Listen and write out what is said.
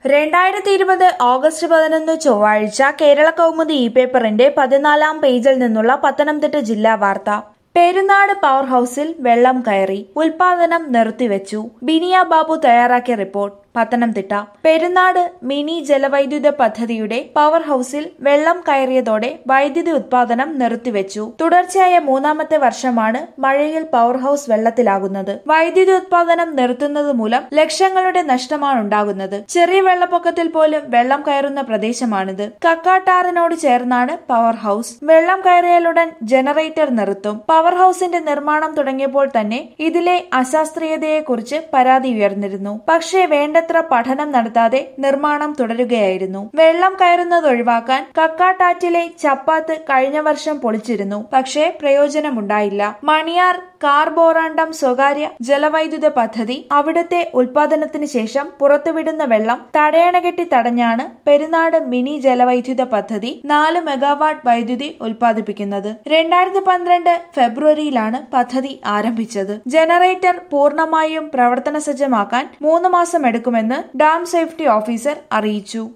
രണ്ടായിരത്തി ഇരുപത് ഓഗസ്റ്റ് പതിനൊന്ന് ചൊവ്വാഴ്ച കേരള കൗമുദി ഇ പേപ്പറിന്റെ പതിനാലാം പേജിൽ നിന്നുള്ള പത്തനംതിട്ട ജില്ലാ വാർത്ത പെരുന്നാട് പവർ ഹൌസിൽ വെള്ളം കയറി ഉൽപാദനം നിർത്തിവെച്ചു ബിനിയ ബാബു തയ്യാറാക്കിയ റിപ്പോർട്ട് പത്തനംതിട്ട പെരുന്നാട് മിനി ജലവൈദ്യുത പദ്ധതിയുടെ പവർ ഹൌസിൽ വെള്ളം കയറിയതോടെ വൈദ്യുതി ഉത്പാദനം നിർത്തിവെച്ചു തുടർച്ചയായ മൂന്നാമത്തെ വർഷമാണ് മഴയിൽ പവർ ഹൌസ് വെള്ളത്തിലാകുന്നത് വൈദ്യുതി ഉത്പാദനം നിർത്തുന്നത് മൂലം ലക്ഷങ്ങളുടെ നഷ്ടമാണ് ഉണ്ടാകുന്നത് ചെറിയ വെള്ളപ്പൊക്കത്തിൽ പോലും വെള്ളം കയറുന്ന പ്രദേശമാണിത് കക്കാട്ടാറിനോട് ചേർന്നാണ് പവർ ഹൌസ് വെള്ളം കയറിയാലുടൻ ജനറേറ്റർ നിർത്തും പവർ ഹൌസിന്റെ നിർമ്മാണം തുടങ്ങിയപ്പോൾ തന്നെ ഇതിലെ അശാസ്ത്രീയതയെക്കുറിച്ച് പരാതി ഉയർന്നിരുന്നു പക്ഷേ വേണ്ടത്ര പഠനം നടത്താതെ നിർമ്മാണം തുടരുകയായിരുന്നു വെള്ളം കയറുന്നത് ഒഴിവാക്കാൻ കക്കാട്ടാറ്റിലെ ചപ്പാത്ത് കഴിഞ്ഞ വർഷം പൊളിച്ചിരുന്നു പക്ഷേ പ്രയോജനമുണ്ടായില്ല മണിയാർ കാർബോറാണ്ടം സ്വകാര്യ ജലവൈദ്യുത പദ്ധതി അവിടുത്തെ ഉൽപാദനത്തിന് ശേഷം പുറത്തുവിടുന്ന വെള്ളം തടയണ കെട്ടി തടഞ്ഞാണ് പെരുന്നാട് മിനി ജലവൈദ്യുത പദ്ധതി നാല് മെഗാവാട്ട് വൈദ്യുതി ഉൽപ്പാദിപ്പിക്കുന്നത് രണ്ടായിരത്തി പന്ത്രണ്ട് ഫെബ്രുവരിയിലാണ് പദ്ധതി ആരംഭിച്ചത് ജനറേറ്റർ പൂർണ്ണമായും പ്രവർത്തന സജ്ജമാക്കാൻ മൂന്ന് മാസം എടുക്കുമെന്ന് ഡാം സേഫ്റ്റി ഓഫീസർ അറിയിച്ചു